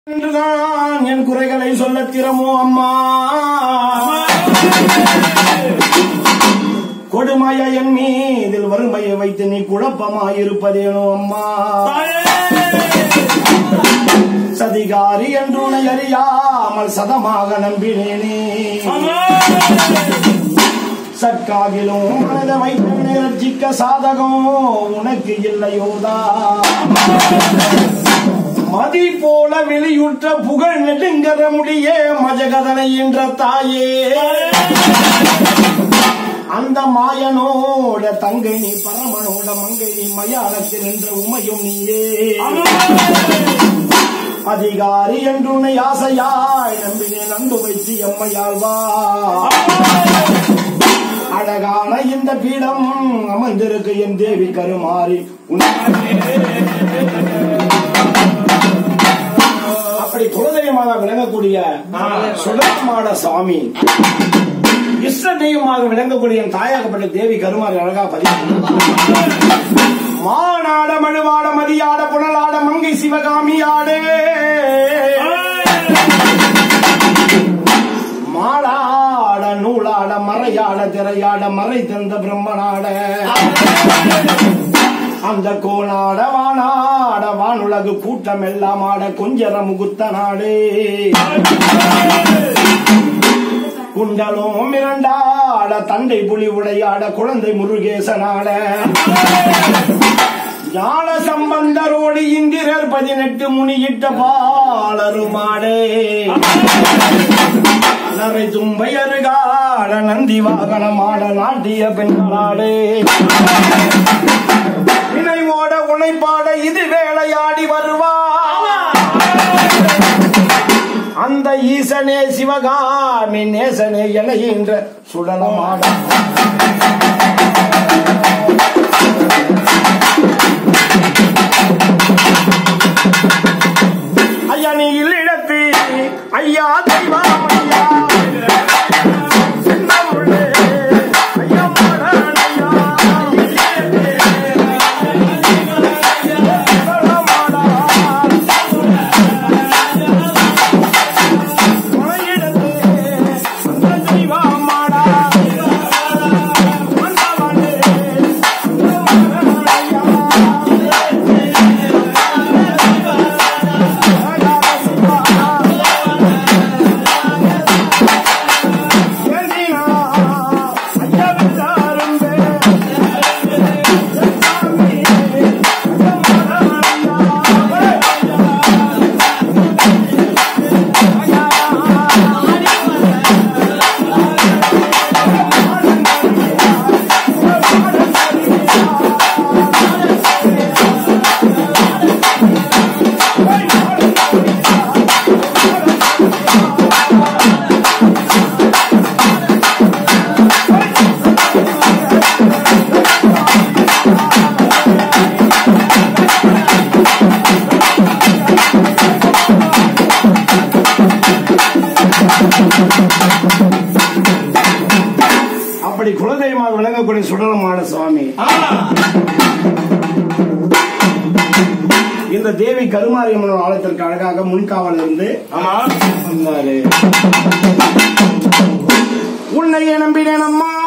என்றுதான் என் குறைகளை சொல்ல திறமோ அம்மா கொடுமைய என் மீதில் வறுமையை வைத்து நீ குழப்பமாயிருப்பதேனோ அம்மா சதிகாரி என்று உன்னை அறியாமல் சதமாக நம்பினேனே சற்காகிலும் மனதை வைத்தவனை ரட்சிக்க சாதகம் உனக்கு இல்லையோதா மதி போல வெளியுற்ற புகழ் நெடுங்கர முடியே மஜகதனை என்ற தாயே அந்த மாயனோட தங்கை நீ பரமனோட மங்கை நீ மயானத்தில் நின்ற உமையும் நீயே அதிகாரி என்று உன்னை ஆசையாய் நம்பினேன் அன்பு வைத்து எம்மையாழ்வா அழகான இந்த பீடம் அமர்ந்திருக்கு என் தேவி கருமாறி அப்படி குலதெய்வமாக விளங்கக்கூடிய சுடமாட சாமி இஷ்ட தெய்வமாக விளங்கக்கூடிய என் தாயாகப்பட்ட தேவி கருமாறி அழகா பதிவு மானாட மழுவாட மதியாட புனலாட மங்கை சிவகாமியாடே மாடாட நூலாட மறையாட திரையாட மறை தந்த பிரம்மனாட அந்த கோணாட வானாட வானுலகு கூட்டம் எல்லாம் ஆட கொஞ்சர முகுத்த நாடே குண்டலும் இரண்டாட தண்டை புலி உடையாட குழந்தை முருகேசனாட ஞான சம்பந்தரோடு இந்திரர் பதினெட்டு முனியிட்ட பாலருமாடே நரை தும்பை அருகாட நந்தி வாகனமாட நாட்டிய பெண்களாடே வினைவோட உனைப்பாட இது வேளையாடி வருவா அந்த ஈசனே சிவகாமி நேசனே என என்ற சுடலமாட ஐயா நீ இல்லிடத்து ஐயா தெய்வம் ஐயா சின்னமுள்ளே, ஐயா மாடனையா, சுடலமாடா. உனையிடத்து அந்த தெய்வமாடா. மன்னவனே, சுடலமாடனையா. அப்படி குலதெய்வமாக விளங்கக்கூடிய சுடலமான சுவாமி இந்த தேவி கருமாரியம்மன் ஆலயத்திற்கு அழகாக முன்காவல் இருந்து வந்தாரு உன்னையே நம்பினேன் அம்மா